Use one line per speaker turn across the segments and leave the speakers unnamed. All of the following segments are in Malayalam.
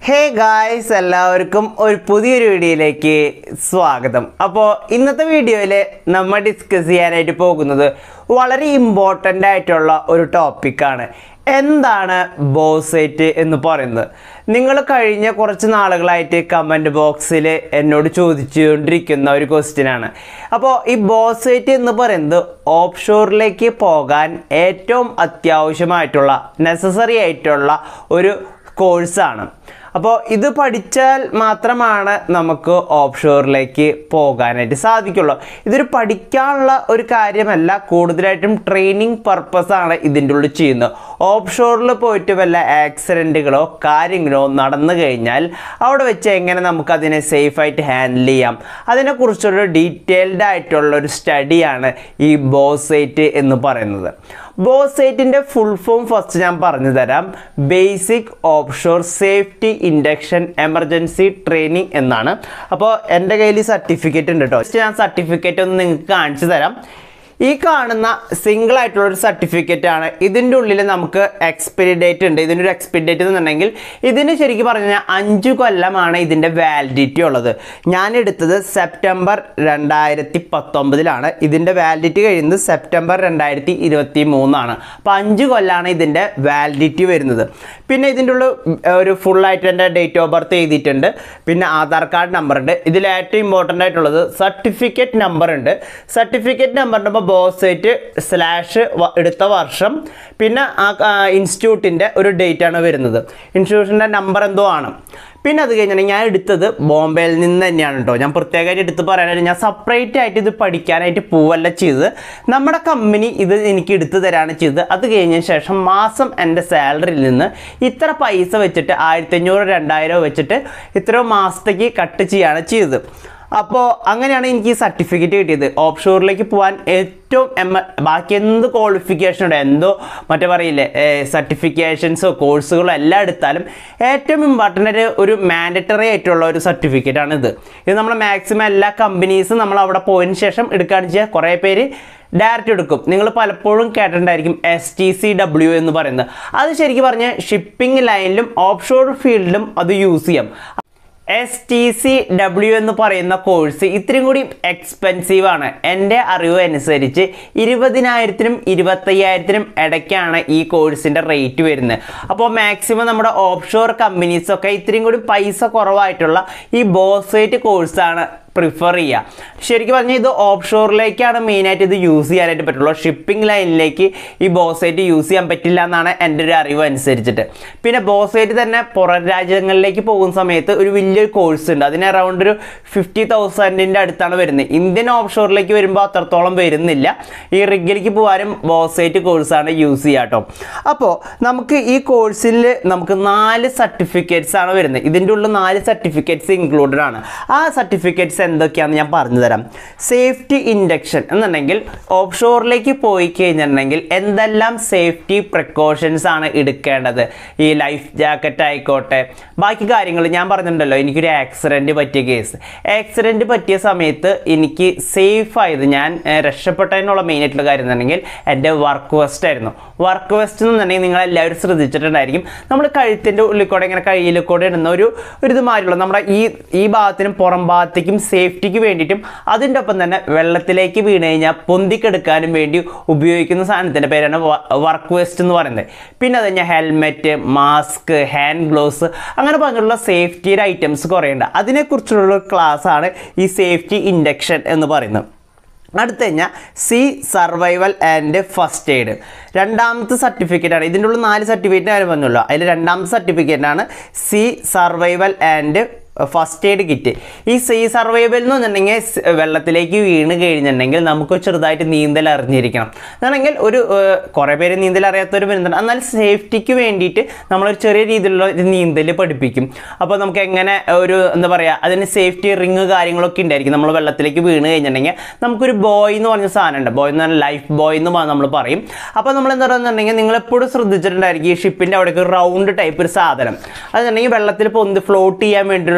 ഹേ ഗായ്സ് എല്ലാവർക്കും ഒരു പുതിയൊരു വീഡിയോയിലേക്ക് സ്വാഗതം അപ്പോൾ ഇന്നത്തെ വീഡിയോയിൽ നമ്മൾ ഡിസ്കസ് ചെയ്യാനായിട്ട് പോകുന്നത് വളരെ ഇമ്പോർട്ടൻ്റ് ആയിട്ടുള്ള ഒരു ടോപ്പിക്കാണ് എന്താണ് ബോസൈറ്റ് എന്ന് പറയുന്നത് നിങ്ങൾ കഴിഞ്ഞ കുറച്ച് നാളുകളായിട്ട് കമൻറ്റ് ബോക്സിൽ എന്നോട് ചോദിച്ചുകൊണ്ടിരിക്കുന്ന ഒരു ക്വസ്റ്റ്യൻ ആണ് അപ്പോൾ ഈ ബോസൈറ്റ് എന്ന് പറയുന്നത് ഓഫ് ഷോറിലേക്ക് പോകാൻ ഏറ്റവും അത്യാവശ്യമായിട്ടുള്ള നെസസറി ആയിട്ടുള്ള ഒരു കോഴ്സാണ് അപ്പോൾ ഇത് പഠിച്ചാൽ മാത്രമാണ് നമുക്ക് ഓഫ് ഷോറിലേക്ക് പോകാനായിട്ട് സാധിക്കുള്ളൂ ഇതൊരു പഠിക്കാനുള്ള ഒരു കാര്യമല്ല കൂടുതലായിട്ടും ട്രെയിനിങ് പർപ്പസ് ആണ് ഇതിൻ്റെ ഉള്ളിൽ ചെയ്യുന്നത് ഓഫ് ഷോറിൽ പോയിട്ട് വല്ല ആക്സിഡൻറ്റുകളോ കാര്യങ്ങളോ നടന്നു കഴിഞ്ഞാൽ അവിടെ വെച്ച് എങ്ങനെ നമുക്ക് അതിനെ സേഫായിട്ട് ഹാൻഡിൽ ചെയ്യാം അതിനെക്കുറിച്ചൊരു ഡീറ്റെയിൽഡ് ആയിട്ടുള്ള ഒരു സ്റ്റഡിയാണ് ഈ ബോസൈറ്റ് എന്ന് പറയുന്നത് ബോസൈറ്റിൻ്റെ ഫുൾ ഫോം ഫസ്റ്റ് ഞാൻ പറഞ്ഞു തരാം basic offshore safety induction emergency training എന്നാണ് അപ്പോൾ എൻ്റെ കയ്യിൽ സർട്ടിഫിക്കറ്റ് ഉണ്ട് കേട്ടോ Just ഞാൻ സർട്ടിഫിക്കറ്റ് ഒന്ന് നിങ്ങൾക്ക് കാണിച്ചു തരാം ഈ കാണുന്ന സിംഗിൾ ആയിട്ടുള്ള ഒരു സർട്ടിഫിക്കറ്റ് ആണ് ഇതിൻ്റെ ഉള്ളിൽ നമുക്ക് എക്സ്പയറി ഡേറ്റ് ഉണ്ട് ഇതിൻ്റെ ഒരു എക്സ്പയറി ഡേറ്റ് എന്നുണ്ടെങ്കിൽ ഇതിന് ശരിക്കും പറഞ്ഞു കഴിഞ്ഞാൽ അഞ്ച് കൊല്ലമാണ് ഇതിൻ്റെ വാലിഡിറ്റി ഉള്ളത് ഞാൻ എടുത്തത് സെപ്റ്റംബർ രണ്ടായിരത്തി പത്തൊമ്പതിലാണ് ഇതിൻ്റെ വാലിഡിറ്റി കഴിയുന്നത് സെപ്റ്റംബർ രണ്ടായിരത്തി ഇരുപത്തി മൂന്നാണ് അപ്പോൾ അഞ്ച് കൊല്ലമാണ് ഇതിൻ്റെ വാലിഡിറ്റി വരുന്നത് പിന്നെ ഇതിൻ്റെ ഉള്ളിൽ ഒരു ഫുള്ളായിട്ട് എൻ്റെ ഡേറ്റ് ഓഫ് ബർത്ത് എഴുതിയിട്ടുണ്ട് പിന്നെ ആധാർ കാർഡ് നമ്പർ ഉണ്ട് ഇതിൽ ഏറ്റവും ഇമ്പോർട്ടൻ്റ് ആയിട്ടുള്ളത് സർട്ടിഫിക്കറ്റ് നമ്പർ ഉണ്ട് സർട്ടിഫിക്കറ്റ് നമ്പറിൻ്റെ ബോസൈറ്റ് സ്ലാഷ് എടുത്ത വർഷം പിന്നെ ആ ഇൻസ്റ്റിറ്റ്യൂട്ടിൻ്റെ ഒരു ഡേറ്റ് ആണ് വരുന്നത് ഇൻസ്റ്റിറ്റ്യൂഷൻ്റെ നമ്പർ എന്തോ ആണ് പിന്നെ അത് കഴിഞ്ഞിട്ടുണ്ടെങ്കിൽ ഞാൻ എടുത്തത് ബോംബെയിൽ നിന്ന് തന്നെയാണ് കേട്ടോ ഞാൻ പ്രത്യേകമായിട്ട് എടുത്ത് പറയാനായിട്ട് ഞാൻ സെപ്പറേറ്റ് ആയിട്ട് ഇത് പഠിക്കാനായിട്ട് പോവല്ല ചെയ്തത് നമ്മുടെ കമ്പനി ഇത് എനിക്ക് എടുത്തു തരാണ് ചെയ്തത് അത് കഴിഞ്ഞ ശേഷം മാസം എൻ്റെ സാലറിയിൽ നിന്ന് ഇത്ര പൈസ വെച്ചിട്ട് ആയിരത്തഞ്ഞൂറ് രണ്ടായിരം വെച്ചിട്ട് ഇത്ര മാസത്തേക്ക് കട്ട് ചെയ്യാണ് ചെയ്തത് അപ്പോൾ അങ്ങനെയാണ് എനിക്ക് ഈ സർട്ടിഫിക്കറ്റ് കിട്ടിയത് ഓഫ് ഷോറിലേക്ക് പോകാൻ ഏറ്റവും എമ ബാക്കി എന്ത് ക്വാളിഫിക്കേഷൻ ഉണ്ട് എന്തോ മറ്റേ പറയില്ലേ സർട്ടിഫിക്കേഷൻസോ കോഴ്സുകളോ എല്ലാം എടുത്താലും ഏറ്റവും ഇമ്പോർട്ടൻ്റ് ആയിട്ട് ഒരു മാൻഡറ്ററി ആയിട്ടുള്ള ഒരു സർട്ടിഫിക്കറ്റ് ആണ് ഇത് ഇത് നമ്മൾ മാക്സിമം എല്ലാ കമ്പനീസും നമ്മൾ അവിടെ പോയതിന് ശേഷം എടുക്കുകയാണെന്ന് വെച്ചാൽ കുറേ പേര് ഡയറക്റ്റ് എടുക്കും നിങ്ങൾ പലപ്പോഴും കേട്ടിട്ടുണ്ടായിരിക്കും എസ് ടി സി ഡബ്ല്യു എന്ന് പറയുന്നത് അത് ശരിക്കും പറഞ്ഞാൽ ഷിപ്പിംഗ് ലൈനിലും ഓഫ് ഷോർ ഫീൽഡിലും അത് യൂസ് ചെയ്യാം എസ് ടി സി ഡബ്ല്യു എന്ന് പറയുന്ന കോഴ്സ് ഇത്രയും കൂടി എക്സ്പെൻസീവ് ആണ് എൻ്റെ അറിവ് അനുസരിച്ച് ഇരുപതിനായിരത്തിനും ഇരുപത്തയ്യായിരത്തിനും ഇടയ്ക്കാണ് ഈ കോഴ്സിൻ്റെ റേറ്റ് വരുന്നത് അപ്പോൾ മാക്സിമം നമ്മുടെ ഓഫ് ഷോർ കമ്പനീസൊക്കെ ഇത്രയും കൂടി പൈസ കുറവായിട്ടുള്ള ഈ ബോസൈറ്റ് കോഴ്സാണ് പ്രിഫർ ചെയ്യുക ശരിക്കും പറഞ്ഞാൽ ഇത് ഓഫ് ഷോറിലേക്കാണ് മെയിനായിട്ട് ഇത് യൂസ് ചെയ്യാനായിട്ട് പറ്റുള്ളൂ ഷിപ്പിംഗ് ലൈനിലേക്ക് ഈ ബോസൈറ്റ് യൂസ് ചെയ്യാൻ പറ്റില്ല എന്നാണ് എൻ്റെ ഒരു അറിവ് അനുസരിച്ചിട്ട് പിന്നെ ബോസൈറ്റ് തന്നെ പുറം രാജ്യങ്ങളിലേക്ക് പോകുന്ന സമയത്ത് ഒരു വലിയൊരു കോഴ്സ് ഉണ്ട് അതിന് അറൗണ്ട് ഒരു ഫിഫ്റ്റി തൗസൻഡിൻ്റെ അടുത്താണ് വരുന്നത് ഇന്ത്യൻ ഓഫ് ഷോറിലേക്ക് വരുമ്പോൾ അത്രത്തോളം വരുന്നില്ല ഈ റിഗിലേക്ക് പോകാനും ബോസൈറ്റ് കോഴ്സാണ് യൂസ് ചെയ്യുക കേട്ടോ അപ്പോൾ നമുക്ക് ഈ കോഴ്സിൽ നമുക്ക് നാല് സർട്ടിഫിക്കറ്റ്സ് ആണ് വരുന്നത് ഇതിൻ്റെ ഉള്ളിൽ നാല് സർട്ടിഫിക്കറ്റ്സ് ഇൻക്ലൂഡഡ് ആണ് ആ സർട്ടിഫിക്കറ്റ്സ് എന്തൊക്കെയാണെന്ന് ഞാൻ പറഞ്ഞു തരാം സേഫ്റ്റി ഇൻഡക്ഷൻ എന്നുണ്ടെങ്കിൽ ഓഫ് ഷോറിലേക്ക് പോയി കഴിഞ്ഞിട്ടുണ്ടെങ്കിൽ എന്തെല്ലാം സേഫ്റ്റി പ്രിക്കോഷൻസ് ആണ് എടുക്കേണ്ടത് ഈ ലൈഫ് ജാക്കറ്റ് ആയിക്കോട്ടെ ബാക്കി കാര്യങ്ങൾ ഞാൻ പറഞ്ഞിട്ടുണ്ടല്ലോ എനിക്കൊരു ആക്സിഡൻറ്റ് പറ്റിയ കേസ് ആക്സിഡൻറ്റ് പറ്റിയ സമയത്ത് എനിക്ക് സേഫ് ആയത് ഞാൻ ഏഹ്, രക്ഷപ്പെട്ടതിനുള്ള മെയിൻ ആയിട്ടുള്ള കാര്യം എന്നുണ്ടെങ്കിൽ എൻ്റെ വർക്ക് വെസ്റ്റ് ആയിരുന്നു വർക്ക് വെസ്റ്റ് എന്നുണ്ടെങ്കിൽ നിങ്ങൾ എല്ലാവരും ശ്രദ്ധിച്ചിട്ടുണ്ടായിരിക്കും നമ്മൾ കഴുത്തിൻ്റെ ഉള്ളിൽ കൂടെ ഇങ്ങനെ കയ്യിൽ കൂടെ ഇടുന്ന ഒരു ഒരു ഇത് മാറിയുള്ള നമ്മുടെ ഈ ഈ ഭാഗത്തിനും പുറം ഭാഗത്തേക്കും സേഫ്റ്റിക്ക് വേണ്ടിയിട്ടും അതിൻ്റെ ഒപ്പം തന്നെ വെള്ളത്തിലേക്ക് വീണ് കഴിഞ്ഞാൽ പൊന്തിക്കെടുക്കാനും വേണ്ടി ഉപയോഗിക്കുന്ന സാധനത്തിൻ്റെ പേരാണ് വർക്ക് വേസ്റ്റ് എന്ന് പറയുന്നത് പിന്നെ അത് കഴിഞ്ഞാൽ ഹെൽമെറ്റ് മാസ്ക് ഹാൻഡ് ഗ്ലോവ്സ് അങ്ങനെ പറഞ്ഞുള്ള സേഫ്റ്റിയുടെ ഐറ്റംസ് കുറേ ഉണ്ട് അതിനെക്കുറിച്ചുള്ള ക്ലാസ് ആണ് ഈ സേഫ്റ്റി ഇൻഡക്ഷൻ എന്ന് പറയുന്നത് അടുത്ത കഴിഞ്ഞാൽ sea survival and first aid രണ്ടാമത്തെ സർട്ടിഫിക്കറ്റ് ആണ് ഇതിൻ്റെ ഉള്ളിൽ നാല് സർട്ടിഫിക്കറ്റ് ഞാൻ പറഞ്ഞല്ലോ അതിൽ രണ്ടാമത്തെ സർട്ടിഫിക്കറ്റ് ആണ് sea survival and first aid kit ഈ സീ സർവൈവൽ എന്ന് പറഞ്ഞിട്ടുണ്ടെങ്കിൽ സ് വെള്ളത്തിലേക്ക് വീണ് കഴിഞ്ഞിട്ടുണ്ടെങ്കിൽ നമുക്ക് ചെറുതായിട്ട് നീന്തൽ അറിഞ്ഞിരിക്കണം എന്നാണെങ്കിൽ ഒരു ഏഹ്, കുറേ പേര് നീന്തൽ അറിയാത്തവർ വരുന്നുണ്ട് എന്നാൽ സേഫ്റ്റിക്ക് വേണ്ടിയിട്ട് നമ്മളൊരു ചെറിയ രീതിയിലുള്ള ഒരു നീന്തൽ പഠിപ്പിക്കും അപ്പോൾ നമുക്ക് എങ്ങനെ ഒരു എന്താ പറയുക അതിന് സേഫ്റ്റി റിങ് കാര്യങ്ങളൊക്കെ ഉണ്ടായിരിക്കും നമ്മൾ വെള്ളത്തിലേക്ക് വീണ് കഴിഞ്ഞിട്ടുണ്ടെങ്കിൽ നമുക്കൊരു ബോയ് എന്ന് പറഞ്ഞ സാധനമുണ്ട് ബോയ് എന്ന് പറഞ്ഞാൽ ലൈഫ് ബോയ് എന്ന് നമ്മൾ പറയും അപ്പോൾ നമ്മൾ എന്താ പറയുന്നുണ്ടെങ്കിൽ നിങ്ങൾ എപ്പോഴും ശ്രദ്ധിച്ചിട്ടുണ്ടായിരിക്കും ഈ ഷിപ്പിൻ്റെ അവിടേക്ക് റൗണ്ട് ടൈപ്പ് ഒരു സാധനം അതുണ്ടെങ്കിൽ വെള്ളത്തിൽ പൊന്ത് ഫ്ലോട്ട് ചെയ്യാൻ വേണ്ടി ഒരു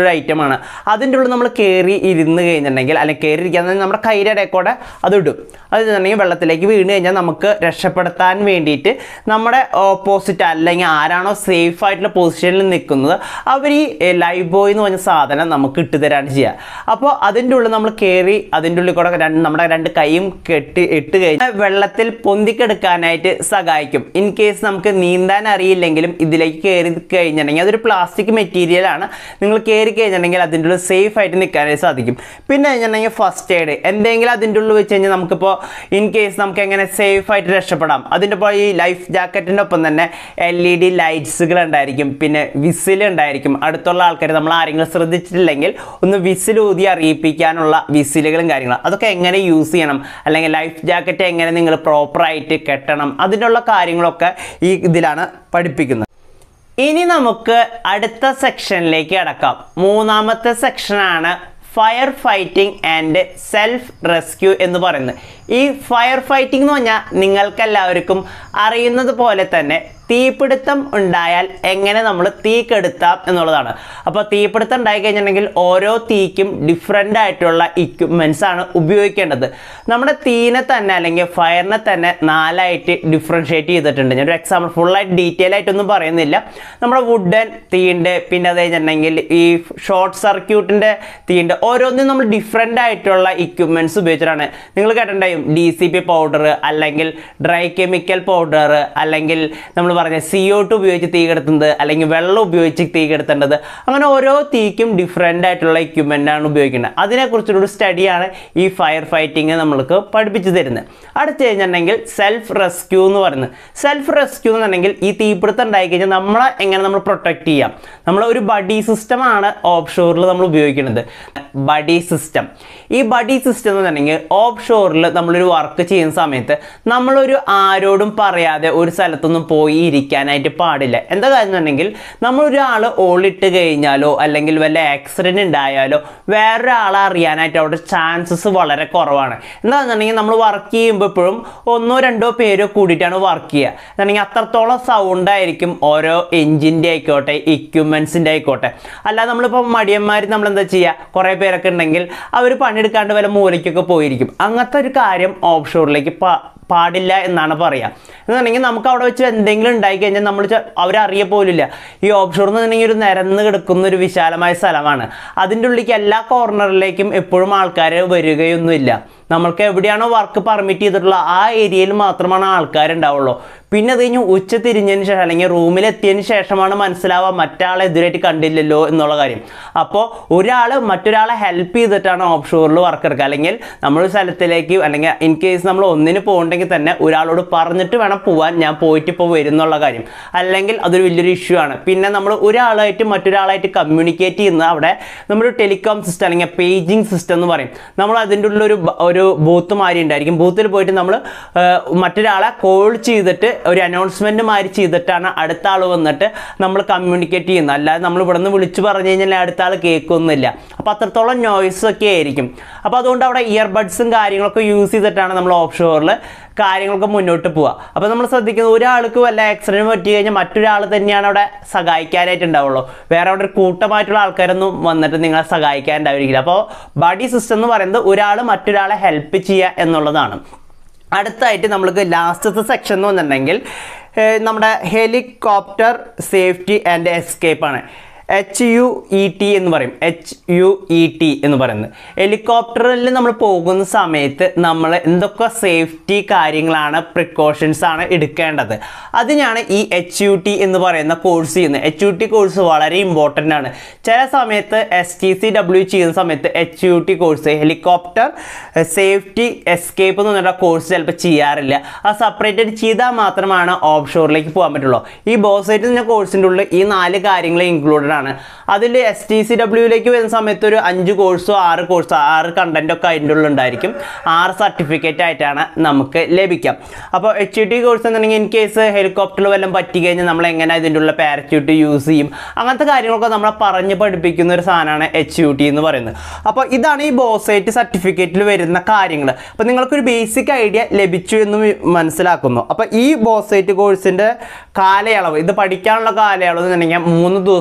ഒരു ഐറ്റമാണ് അതിൻ്റെ ഉള്ളിൽ നമ്മൾ കയറി ഇരുന്ന് കഴിഞ്ഞിട്ടുണ്ടെങ്കിൽ അല്ലെങ്കിൽ കയറി ഇരിക്കാൻ നമ്മുടെ കൈയുടെ ഇടയിൽ കൂടെ അത് ഇടും അത് വെച്ചിട്ടുണ്ടെങ്കിൽ വെള്ളത്തിലേക്ക് വീണ് കഴിഞ്ഞാൽ നമുക്ക് രക്ഷപ്പെടുത്താൻ വേണ്ടിയിട്ട് നമ്മുടെ ഓപ്പോസിറ്റ് അല്ലെങ്കിൽ ആരാണോ സേഫ് ആയിട്ടുള്ള പൊസിഷനിൽ നിൽക്കുന്നത് അവർ ഈ ലൈഫ് ബോയ് എന്ന് പറഞ്ഞ സാധനം നമുക്ക് ഇട്ട് തരാണ് ചെയ്യുക അപ്പോൾ അതിൻ്റെ ഉള്ളിൽ നമ്മൾ കയറി അതിൻ്റെ ഉള്ളിൽ കൂടെ രണ്ട് നമ്മുടെ രണ്ട് കൈയും കെട്ടി ഇട്ട് കഴിഞ്ഞാൽ വെള്ളത്തിൽ പൊന്തിക്കെടുക്കാനായിട്ട് സഹായിക്കും ഇൻ കേസ് നമുക്ക് നീന്താൻ അറിയില്ലെങ്കിലും ഇതിലേക്ക് കയറി കഴിഞ്ഞിട്ടുണ്ടെങ്കിൽ അതൊരു പ്ലാസ്റ്റിക് മെറ്റീരിയലാണ് നിങ്ങൾ കയറി കഴിഞ്ഞിട്ടുണ്ടെങ്കിൽ അതിൻ്റെ ഉള്ളിൽ സേഫ് ആയിട്ട് നിൽക്കാനായിട്ട് സാധിക്കും പിന്നെ കഴിഞ്ഞിട്ടുണ്ടെങ്കിൽ ഫസ്റ്റ് എയ്ഡ് എന്തെങ്കിലും അതിൻ്റെ ഉള്ളിൽ വെച്ച് കഴിഞ്ഞാൽ നമുക്കിപ്പോൾ ഇൻ കേസ് നമുക്ക് എങ്ങനെ സേഫ് ആയിട്ട് രക്ഷപ്പെടാം അതിൻ്റെ ഇപ്പോൾ ഈ ലൈഫ് ജാക്കറ്റിൻ്റെ ഒപ്പം തന്നെ എൽ ഇ ഡി ലൈറ്റ്സുകൾ ഉണ്ടായിരിക്കും പിന്നെ വിസിൽ ഉണ്ടായിരിക്കും അടുത്തുള്ള ആൾക്കാർ നമ്മൾ ആരെങ്കിലും ശ്രദ്ധിച്ചിട്ടില്ലെങ്കിൽ ഒന്ന് വിസിൽ ഊതി അറിയിപ്പിക്കാനുള്ള വിസിലുകളും കാര്യങ്ങളും അതൊക്കെ എങ്ങനെ യൂസ് ചെയ്യണം അല്ലെങ്കിൽ ലൈഫ് ജാക്കറ്റ് എങ്ങനെ നിങ്ങൾ പ്രോപ്പറായിട്ട് കെട്ടണം അതിനുള്ള കാര്യങ്ങളൊക്കെ ഈ ഇതിലാണ് പഠിപ്പിക്കുന്നത് ഇനി നമുക്ക് അടുത്ത സെക്ഷനിലേക്ക് കടക്കാം മൂന്നാമത്തെ സെക്ഷനാണ് fire fighting and self rescue എന്ന് പറയുന്നത് ഈ ഫയർ ഫൈറ്റിംഗ് എന്ന് പറഞ്ഞാൽ നിങ്ങൾക്കെല്ലാവർക്കും അറിയുന്നത് പോലെ തന്നെ തീപിടുത്തം ഉണ്ടായാൽ എങ്ങനെ നമ്മൾ തീ കെടുത്താം എന്നുള്ളതാണ് അപ്പോൾ തീപിടുത്തം ഉണ്ടായി കഴിഞ്ഞിട്ടുണ്ടെങ്കിൽ ഓരോ തീക്കും ഡിഫറെൻ്റ് ആയിട്ടുള്ള ഇക്വിപ്മെൻറ്റ്സ് ആണ് ഉപയോഗിക്കേണ്ടത് നമ്മുടെ തീനെ തന്നെ അല്ലെങ്കിൽ ഫയറിനെ തന്നെ നാലായിട്ട് ഡിഫറൻഷ്യേറ്റ് ചെയ്തിട്ടുണ്ട് ഞാനൊരു എക്സാമ്പിൾ ഫുള്ളായിട്ട് ഡീറ്റെയിൽ ആയിട്ടൊന്നും പറയുന്നില്ല നമ്മുടെ വുഡൻ തീയുണ്ട് പിന്നെ അത് കഴിഞ്ഞിട്ടുണ്ടെങ്കിൽ ഈ ഷോർട്ട് സർക്യൂട്ടിൻ്റെ തീയുണ്ട് ഓരോന്നും നമ്മൾ ഡിഫറെൻ്റ് ആയിട്ടുള്ള ഇക്വിപ്മെൻറ്റ്സ് ഉപയോഗിച്ചിട്ടാണ് നിങ്ങൾ കേട്ടിട്ടുണ്ടായും ഡി സി പി പൗഡർ അല്ലെങ്കിൽ ഡ്രൈ കെമിക്കൽ പൗഡർ അല്ലെങ്കിൽ നമ്മൾ പറഞ്ഞ സി ഒ ടു ഉപയോഗിച്ച് തീ കെടുത്തുന്നത് അല്ലെങ്കിൽ വെള്ളം ഉപയോഗിച്ച് തീ കെടുത്തേണ്ടത് അങ്ങനെ ഓരോ തീക്കും ഡിഫറെൻ്റ് ആയിട്ടുള്ള equipment ആണ് ഉപയോഗിക്കുന്നത് അതിനെക്കുറിച്ചുള്ള ഒരു സ്റ്റഡിയാണ് ഈ ഫയർ ഫൈറ്റിംഗ് നമ്മൾക്ക് പഠിപ്പിച്ചു തരുന്നത് അടുത്ത് കഴിഞ്ഞിട്ടുണ്ടെങ്കിൽ സെൽഫ് റെസ്ക്യൂ എന്ന് പറയുന്നത് സെൽഫ് റെസ്ക്യൂ എന്നുണ്ടെങ്കിൽ ഈ തീപിടുത്തം ഉണ്ടായി കഴിഞ്ഞാൽ നമ്മളെ എങ്ങനെ നമ്മൾ പ്രൊട്ടക്ട് ചെയ്യാം നമ്മൾ ഒരു ബഡി സിസ്റ്റമാണ് ഓഫ് ഷോറിൽ നമ്മൾ ഉപയോഗിക്കുന്നത് ബഡി സിസ്റ്റം ഈ ബഡി സിസ്റ്റം എന്ന് പറഞ്ഞിട്ടുണ്ടെങ്കിൽ ഓഫ് ഷോറിൽ നമ്മളൊരു വർക്ക് ചെയ്യുന്ന സമയത്ത് നമ്മളൊരു ആരോടും പറയാതെ ഒരു സ്ഥലത്തൊന്നും പോയി ഇരിക്കാനായിട്ട് പാടില്ല എന്താ കാര്യം എന്നുണ്ടെങ്കിൽ നമ്മളൊരാൾ ഓളിട്ട് കഴിഞ്ഞാലോ അല്ലെങ്കിൽ വല്ല ആക്സിഡൻറ്റ് ഉണ്ടായാലോ വേറൊരാളെ അറിയാനായിട്ട് അവിടെ ചാൻസസ് വളരെ കുറവാണ് എന്താണെന്നുണ്ടെങ്കിൽ നമ്മൾ വർക്ക് ചെയ്യുമ്പോൾ എപ്പോഴും ഒന്നോ രണ്ടോ പേരോ കൂടിയിട്ടാണ് വർക്ക് ചെയ്യുക എന്നുണ്ടെങ്കിൽ അത്രത്തോളം സൗണ്ട് ആയിരിക്കും ഓരോ എഞ്ചിൻ്റെ ആയിക്കോട്ടെ ഇക്വിപ്മെൻസിൻ്റെ ആയിക്കോട്ടെ അല്ലാതെ നമ്മളിപ്പോൾ മടിയന്മാർ നമ്മൾ എന്താ ചെയ്യുക കുറേ പേരൊക്കെ ഉണ്ടെങ്കിൽ അവർ പണിയെടുക്കാണ്ട് വല്ല മൂലയ്ക്കൊക്കെ പോയിരിക്കും അങ്ങനത്തെ ഒരു കാര്യം ഓഫ് ഷോറിലേക്ക് പാടില്ല എന്നാണ് പറയുക എന്നുണ്ടെങ്കിൽ നമുക്ക് അവിടെ വെച്ച് എന്തെങ്കിലും ഉണ്ടായി കഴിഞ്ഞാൽ നമ്മൾ അവരറിയ പോലില്ല ഈ ഓഫ് ഷോർ എന്ന് പറഞ്ഞെങ്കിൽ ഒരു നിരന്ന് കിടക്കുന്ന ഒരു വിശാലമായ സ്ഥലമാണ് അതിൻ്റെ ഉള്ളിലേക്ക് എല്ലാ കോർണറിലേക്കും എപ്പോഴും ആൾക്കാർ വരികയൊന്നുമില്ല നമ്മൾക്ക് എവിടെയാണോ വർക്ക് പെർമിറ്റ് ചെയ്തിട്ടുള്ള ആ ഏരിയയിൽ മാത്രമാണ് ആൾക്കാരുണ്ടാവുള്ളൂ പിന്നെ അത് കഴിഞ്ഞ് ഉച്ച തിരിഞ്ഞതിന് ശേഷം അല്ലെങ്കിൽ റൂമിലെത്തിയതിന് ശേഷമാണ് മനസ്സിലാവുക മറ്റാളെ എതിരായിട്ട് കണ്ടില്ലല്ലോ എന്നുള്ള കാര്യം അപ്പോൾ ഒരാൾ മറ്റൊരാളെ ഹെൽപ്പ് ചെയ്തിട്ടാണ് ഓഫ് ഷോറിൽ വർക്ക് എടുക്കുക അല്ലെങ്കിൽ നമ്മൾ ഒരു സ്ഥലത്തിലേക്ക് അല്ലെങ്കിൽ ഇൻ കേസ് നമ്മൾ ഒന്നിന് പോകുന്നുണ്ടെങ്കിൽ തന്നെ ഒരാളോട് പറഞ്ഞിട്ട് വേണം പോകാൻ ഞാൻ പോയിട്ട് ഇപ്പോൾ വരും എന്നുള്ള കാര്യം അല്ലെങ്കിൽ അതൊരു വലിയൊരു ഇഷ്യൂ ആണ് പിന്നെ നമ്മൾ ഒരാളായിട്ട് മറ്റൊരാളായിട്ട് കമ്മ്യൂണിക്കേറ്റ് ചെയ്യുന്ന അവിടെ നമ്മുടെ ടെലികോം സിസ്റ്റം അല്ലെങ്കിൽ പേജിങ് സിസ്റ്റം എന്ന് പറയും നമ്മൾ അതിൻ്റെ ഉള്ളിൽ ഒരു ബ- ഒരു ബൂത്ത് മാതിരി ഉണ്ടായിരിക്കും ബൂത്തിൽ പോയിട്ട് നമ്മൾ മറ്റൊരാളെ കോൾ ചെയ്തിട്ട് ഒരു അനൗൺസ്മെൻറ്റ് മാതിരി ചെയ്തിട്ടാണ് അടുത്ത ആൾ വന്നിട്ട് നമ്മൾ കമ്മ്യൂണിക്കേറ്റ് ചെയ്യുന്നത് അല്ലാതെ നമ്മൾ ഇവിടെ നിന്ന് വിളിച്ച് പറഞ്ഞു കഴിഞ്ഞാൽ അടുത്ത ആൾ കേൾക്കൊന്നുമില്ല അപ്പോൾ അത്രത്തോളം നോയ്സ് ഒക്കെ ആയിരിക്കും അപ്പോൾ അതുകൊണ്ട് അവിടെ ഇയർബഡ്സും കാര്യങ്ങളൊക്കെ യൂസ് ചെയ്തിട്ടാണ് നമ്മൾ ഓഫ് ഷോറിൽ കാര്യങ്ങളൊക്കെ മുന്നോട്ട് പോവുക അപ്പോൾ നമ്മൾ ശ്രദ്ധിക്കുന്നത് ഒരാൾക്ക് വല്ല ആക്സിഡൻറ്റ് പറ്റി കഴിഞ്ഞാൽ മറ്റൊരാൾ തന്നെയാണ് അവിടെ സഹായിക്കാനായിട്ട് ഉണ്ടാവുള്ളൂ വേറെ അവിടെ ഒരു കൂട്ടമായിട്ടുള്ള ആൾക്കാരൊന്നും വന്നിട്ട് നിങ്ങളെ സഹായിക്കാൻ ഉണ്ടാവില്ല അപ്പോൾ ബഡി സിസ്റ്റം എന്ന് പറയുന്നത് ഒരാൾ മറ്റൊരാളെ ഹെൽപ്പ് ചെയ്യുക എന്നുള്ളതാണ് അടുത്തായിട്ട് നമ്മൾക്ക് ലാസ്റ്റത്തെ സെക്ഷൻ എന്ന് പറഞ്ഞിട്ടുണ്ടെങ്കിൽ ഏഹ്, നമ്മുടെ ഹെലികോപ്റ്റർ സേഫ്റ്റി ആൻഡ് എസ്കേപ്പ് ആണ് എച്ച് യു ഇ ടി എന്ന് പറയും എച്ച് യു ഇ ടി എന്ന് പറയുന്നത് ഹെലികോപ്റ്ററിൽ നമ്മൾ പോകുന്ന സമയത്ത് നമ്മൾ എന്തൊക്കെ സേഫ്റ്റി കാര്യങ്ങളാണ് പ്രിക്കോഷൻസ് ആണ് എടുക്കേണ്ടത് അതിനാണ് ഈ എച്ച് യു ടി എന്ന് പറയുന്ന കോഴ്സ് ചെയ്യുന്നത് എച്ച് യു ടി കോഴ്സ് വളരെ ഇമ്പോർട്ടൻ്റ് ആണ് ചില സമയത്ത് എസ് ടി സി ഡബ്ല്യു ചെയ്യുന്ന സമയത്ത് H U T course helicopter safety escape എന്ന് പറഞ്ഞ കോഴ്സ് ചിലപ്പോൾ ചെയ്യാറില്ല അത് സെപ്പറേറ്റ് ചെയ്താൽ മാത്രമാണ് ഓഫ് ഷോറിലേക്ക് പോകാൻ പറ്റുള്ളൂ ഈ ബോസൈറ്റ് എന്ന കോഴ്സിൻ്റെ ഉള്ളിൽ ഈ നാല് കാര്യങ്ങൾ ഇൻക്ലൂഡഡ് ആണ് അതിൽ എസ് ടി സി ഡബ്ല്യൂയിലേക്ക് വരുന്ന സമയത്ത് ഒരു അഞ്ച് കോഴ്സോ ആറ് കോഴ്സോ ആറ് കണ്ടന്റ് ഒക്കെ അതിൻ്റെ ഉള്ളിൽ ഉണ്ടായിരിക്കും ആറ് സർട്ടിഫിക്കറ്റ് ആയിട്ടാണ് നമുക്ക് ലഭിക്കാം അപ്പോൾ എച്ച് ടി കോഴ്സ് എന്നുണ്ടെങ്കിൽ ഇൻ കേസ് ഹെലികോപ്റ്ററിൽ വല്ലതും പറ്റി കഴിഞ്ഞാൽ നമ്മൾ എങ്ങനെ ഇതിൻ്റെ ഉള്ള പാരച്യൂട്ട് യൂസ് ചെയ്യും അങ്ങനത്തെ കാര്യങ്ങളൊക്കെ നമ്മളെ പറഞ്ഞ് പഠിപ്പിക്കുന്ന ഒരു സാധനമാണ് എച്ച് യു ടി എന്ന് പറയുന്നത് അപ്പോൾ ഇതാണ് ഈ ബോസൈറ്റ് സർട്ടിഫിക്കറ്റിൽ വരുന്ന കാര്യങ്ങൾ അപ്പോൾ നിങ്ങൾക്കൊരു ബേസിക് ഐഡിയ ലഭിച്ചു എന്ന് വി- മനസ്സിലാക്കുന്നു അപ്പോൾ ഈ ബോസൈറ്റ് കോഴ്സിൻ്റെ കാലയളവ് ഇത് പഠിക്കാനുള്ള കാലയളവ് എന്ന് പറഞ്ഞാൽ മൂന്ന് ദിവസമാണ് ചില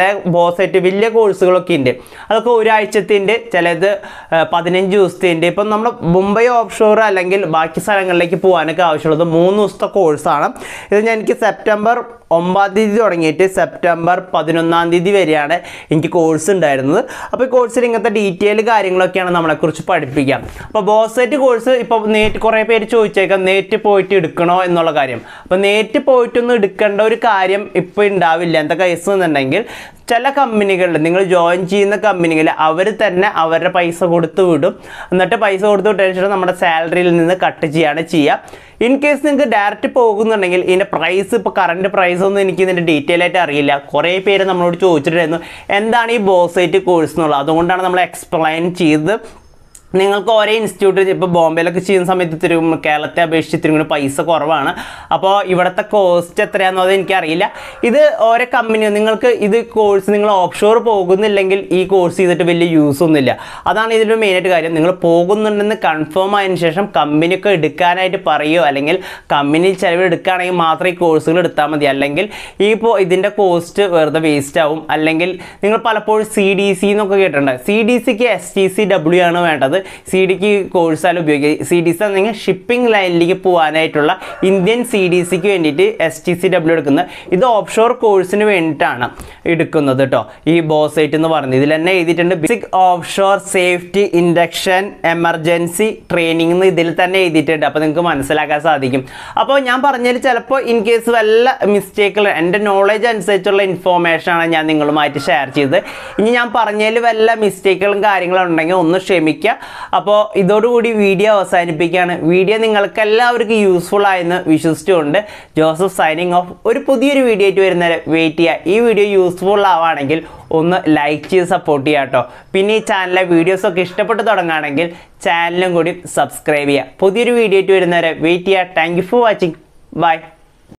ചില ബോസായിട്ട് വലിയ കോഴ്സുകളൊക്കെ ഉണ്ട് അതൊക്കെ ഒരാഴ്ചത്തിൻ്റെ ചിലത് ആ, പതിനഞ്ച് ദിവസത്തിൻ്റെ ഇപ്പം നമ്മൾ മുംബൈ ഓഫ് ഷോർ അല്ലെങ്കിൽ ബാക്കി സ്ഥലങ്ങളിലേക്ക് പോകാനൊക്കെ ആവശ്യമുള്ളത് മൂന്ന് ദിവസത്തെ കോഴ്സാണ് ഇത് ഞാൻ എനിക്ക് സെപ്റ്റംബർ ഒമ്പതാം തീയതി തുടങ്ങിയിട്ട് സെപ്റ്റംബർ പതിനൊന്നാം തീയതി വരെയാണ് എനിക്ക് കോഴ്സ് ഉണ്ടായിരുന്നത് അപ്പോൾ ഈ കോഴ്സിൽ ഇങ്ങനത്തെ ഡീറ്റെയിൽ കാര്യങ്ങളൊക്കെയാണ് നമ്മളെക്കുറിച്ച് പഠിപ്പിക്കാം അപ്പോൾ ബോസൈറ്റ് കോഴ്സ് ഇപ്പോൾ നേറ്റ് കുറേ പേര് ചോദിച്ചേക്കാം നേറ്റ് പോയിട്ട് എടുക്കണോ എന്നുള്ള കാര്യം അപ്പോൾ നേറ്റ് പോയിട്ടൊന്നും എടുക്കേണ്ട ഒരു കാര്യം ഇപ്പോൾ ഉണ്ടാവില്ല എന്താ കേസ് എന്നുണ്ടെങ്കിൽ ചില കമ്പനികളിൽ നിങ്ങൾ ജോയിൻ ചെയ്യുന്ന കമ്പനികളിൽ അവർ തന്നെ അവരുടെ പൈസ കൊടുത്ത് വിടും എന്നിട്ട് പൈസ കൊടുത്ത് വിട്ടതിന് ശേഷം നമ്മുടെ സാലറിയിൽ നിന്ന് കട്ട് ചെയ്യാണ് ചെയ്യുക ഇൻ കേസ് നിങ്ങൾക്ക് ഡയറക്റ്റ് പോകുന്നുണ്ടെങ്കിൽ ഇതിൻ്റെ പ്രൈസ് ഇപ്പോൾ കറണ്ട് പ്രൈസ് ഒന്നും എനിക്ക് ഇതിൻ്റെ ഡീറ്റെയിൽ ആയിട്ട് അറിയില്ല കുറേ പേര് നമ്മളോട് ചോദിച്ചിട്ടുണ്ടായിരുന്നു എന്താണ് ഈ ബോസൈറ്റ് കോഴ്സ് എന്നുള്ളത് അതുകൊണ്ടാണ് നമ്മൾ എക്സ്പ്ലെയിൻ ചെയ്ത് നിങ്ങൾക്ക് ഓരോ ഇൻസ്റ്റിറ്റ്യൂട്ട് ഇപ്പോൾ ബോംബെയിലൊക്കെ ചെയ്യുന്ന സമയത്ത് ഇത്തിരി കേരളത്തെ അപേക്ഷിച്ച് ഇത്തിരി കൂടി പൈസ കുറവാണ് അപ്പോൾ ഇവിടുത്തെ കോസ്റ്റ് എത്രയാണെന്നത് എനിക്കറിയില്ല ഇത് ഓരോ കമ്പനി നിങ്ങൾക്ക് ഇത് കോഴ്സ് നിങ്ങൾ ഓപ്ഷോർ പോകുന്നില്ലെങ്കിൽ ഈ കോഴ്സ് ചെയ്തിട്ട് വലിയ യൂസ് ഒന്നുമില്ല അതാണ് ഇതിൻ്റെ മെയിനായിട്ട് കാര്യം നിങ്ങൾ പോകുന്നുണ്ടെന്ന് കൺഫേം ആയതിനു ശേഷം കമ്പനിയൊക്കെ എടുക്കാനായിട്ട് പറയുമോ അല്ലെങ്കിൽ കമ്പനി ചിലവ് എടുക്കുകയാണെങ്കിൽ മാത്രം ഈ കോഴ്സുകൾ എടുത്താൽ മതി അല്ലെങ്കിൽ ഈ ഇപ്പോൾ ഇതിൻ്റെ കോസ്റ്റ് വെറുതെ വേസ്റ്റ് ആവും അല്ലെങ്കിൽ നിങ്ങൾ പലപ്പോഴും സി ഡി സി എന്നൊക്കെ കേട്ടിട്ടുണ്ട് സി ഡി സിക്ക് എസ് ടി സി ഡബ്ല്യു ആണ് വേണ്ടത് സി ഡിക്ക് കോഴ്സാണ് ഉപയോഗിക്കുക സി ഡി സി ആണെങ്കിൽ ഷിപ്പിംഗ് ലൈനിലേക്ക് പോകാനായിട്ടുള്ള ഇന്ത്യൻ സി ഡി സിക്ക് വേണ്ടിയിട്ട് എസ് ടി സി ഡബ്ല്യു എടുക്കുന്നത് ഇത് ഓപ്ഷോർ കോഴ്സിന് വേണ്ടിയിട്ടാണ് എടുക്കുന്നത് കേട്ടോ ഈ ബോസൈറ്റ് എന്ന് പറയുന്നത് ഇതിൽ തന്നെ എഴുതിയിട്ടുണ്ട് basic offshore safety induction emergency training എന്ന് ഇതിൽ തന്നെ എഴുതിയിട്ടുണ്ട് അപ്പോൾ നിങ്ങൾക്ക് മനസ്സിലാക്കാൻ സാധിക്കും അപ്പോൾ ഞാൻ പറഞ്ഞതിൽ ചിലപ്പോൾ ഇൻ കേസ് വല്ല മിസ്റ്റേക്കുകൾ എൻ്റെ നോളേജ് അനുസരിച്ചുള്ള ഇൻഫോർമേഷനാണ് ഞാൻ നിങ്ങളുമായിട്ട് ഷെയർ ചെയ്തത് ഇനി ഞാൻ പറഞ്ഞതിൽ വല്ല മിസ്റ്റേക്കുകളും കാര്യങ്ങളും ഉണ്ടെങ്കിൽ ഒന്ന് ക്ഷമിക്കുക അപ്പോൾ ഇതോടുകൂടി വീഡിയോ അവസാനിപ്പിക്കുകയാണ് വീഡിയോ നിങ്ങൾക്ക് എല്ലാവർക്കും യൂസ്ഫുൾ ആയെന്ന് വിശ്വസിച്ചുകൊണ്ട് ജോസഫ് സൈനിങ് ഓഫ് ഒരു പുതിയൊരു വീഡിയോ ആയിട്ട് വരുന്നവരെ വെയിറ്റ് ചെയ്യുക ഈ വീഡിയോ യൂസ്ഫുൾ ആവുകയാണെങ്കിൽ ഒന്ന് ലൈക്ക് ചെയ്ത് സപ്പോർട്ട് ചെയ്യുക കേട്ടോ പിന്നെ ഈ ചാനലിലെ വീഡിയോസൊക്കെ ഇഷ്ടപ്പെട്ട് തുടങ്ങുകയാണെങ്കിൽ ചാനലും കൂടി സബ്സ്ക്രൈബ് ചെയ്യുക പുതിയൊരു വീഡിയോ ആയിട്ട് വരുന്നവരെ വെയിറ്റ് ചെയ്യുക thank you for watching by